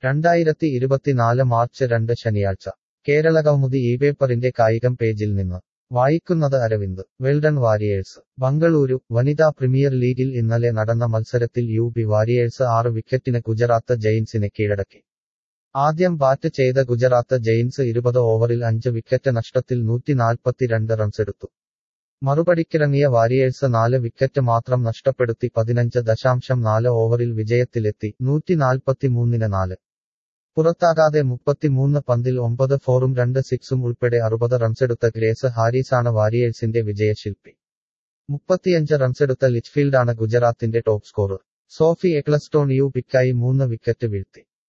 രണ്ടായിരത്തി ഇരുപത്തിനാല് മാർച്ച് രണ്ട് ശനിയാഴ്ച കേരള കൗമുദി ഈ പേപ്പറിന്റെ കായികം പേജിൽ നിന്ന് വായിക്കുന്നത് അരവിന്ദ് വെൽഡൺ വാരിയേഴ്സ് ബംഗളൂരു വനിതാ പ്രീമിയർ ലീഗിൽ ഇന്നലെ നടന്ന മത്സരത്തിൽ യു പി വാരിയേഴ്സ് ആറ് വിക്കറ്റിന് ഗുജറാത്ത് ജയിൻസിനെ കീഴടക്കി ആദ്യം ബാറ്റ് ചെയ്ത ഗുജറാത്ത് ജയിൻസ് ഇരുപത് ഓവറിൽ അഞ്ച് വിക്കറ്റ് നഷ്ടത്തിൽ നൂറ്റിനാൽപ്പത്തിരണ്ട് റൺസെടുത്തു മറുപടിക്കിറങ്ങിയ വാരിയേഴ്സ് നാല് വിക്കറ്റ് മാത്രം നഷ്ടപ്പെടുത്തി പതിനഞ്ച് ദശാംശം നാല് ഓവറിൽ വിജയത്തിലെത്തി നൂറ്റിനാൽപ്പത്തിമൂന്നിന് നാല് പുറത്താകാതെ മുപ്പത്തിമൂന്ന് പന്തിൽ ഒമ്പത് ഫോറും രണ്ട് സിക്സും ഉൾപ്പെടെ അറുപത് റൺസെടുത്ത ഗ്രേസ് ഹാരിസാണ് വാരിയേഴ്സിന്റെ വിജയശില്പി മുപ്പത്തിയഞ്ച് റൺസെടുത്ത ലിച്ച്ഫീൽഡാണ് ഗുജറാത്തിന്റെ top scorer Sophie Ecclestone U പിക്കായി മൂന്ന് വിക്കറ്റ് വീഴ്ത്തി